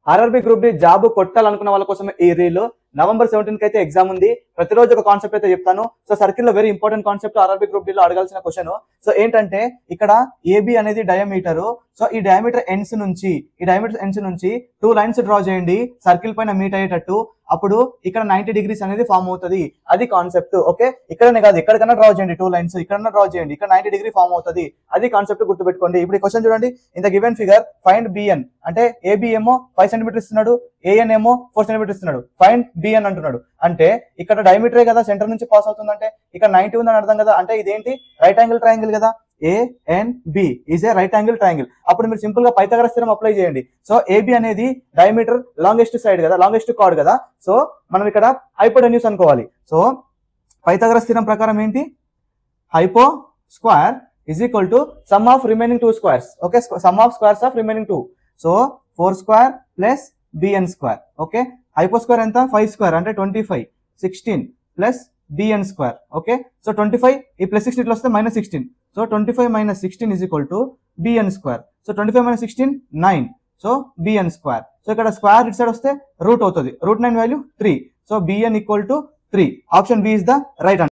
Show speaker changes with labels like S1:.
S1: RRB group D job కొట్టాలనుకున్న వాళ్ళ కోసం ఈ రీల్ నవంబర్ సెవెంటీన్ కి అయితే ఎగ్జామ్ ఉంది ప్రతిరోజు ఒక కాన్సెప్ట్ అయితే చెప్తాను సో సర్కిల్ లో very important concept RRB group D లో అడగాల్సిన క్వశ్చన్ సో ఏంటంటే ఇక్కడ ఏబి అనేది డయామీటర్ సో ఈ డయామీటర్ ఎండ్స్ నుంచి ఈ డయామీటర్ ఎండ్స్ నుంచి టూ లైన్స్ డ్రా చేయండి సర్కిల్ పైన మీట్ అయ్యేటట్టు అప్పుడు ఇక్కడ నైన్టీ డిగ్రీస్ అనేది ఫామ్ అవుతుంది అది కాన్సెప్ట్ ఓకే ఇక్కడనే కాదు ఎక్కడికైనా డ్రా చేయండి టూ లైన్స్ ఇక్కడ డ్రా చేయండి ఇక్కడ నైన్టీ డిగ్రీ ఫామ్ అవుతుంది అది కాన్సెప్ట్ గుర్తుపెట్టుకోండి ఇప్పుడు ఈ క్వశ్చన్ చూడండి ఇంత గివెన్ ఫిగర్ ఫైండ్ బిఎన్ అంటే ఏబి ఏమో ఫైవ్ సెంటీమీటర్ ఇస్తున్నాడు ఏఎన్ ఏమో ఫోర్ సెంటీమీటర్ ఇస్తున్నాడు ఫైండ్ బిఎన్ అంటున్నాడు అంటే ఇక్కడ డయామీటరే కదా సెంటర్ నుంచి పాస్ అవుతుందంటే ఇక్కడ నైన్టీ ఉందని అర్థం కదా అంటే ఇదేంటి రైట్ యాంగిల్ ట్రయాంగిల్ కదా AN B is a right angle triangle అప్పుడు మీరు సింపుల్ గా పైథాగరస్ స్థిరం అప్లై చేయండి సో ఏబి అనేది డయామీటర్ లాంగెస్ట్ సైడ్ కదా లాంగెస్ట్ కార్డ్ కదా సో మనం ఇక్కడ హైపోటెన్యూస్ అనుకోవాలి సో పైథాగరస్ స్థిరం ప్రకారం ఏంటి hypo square is equal to sum of remaining two squares okay sum of squares of remaining two so four square plus BN square okay hypo square ఎంత five square అంటే twenty five sixteen plus BN square okay so twenty five ఈ plus sixteen వస్తే minus sixteen so twenty five minus sixteen is equal to BN square so twenty five minus sixteen nine so BN square so ఇక్కడ square it side వస్తే root అవుతుంది root nine value three so BN equal to three option B is the right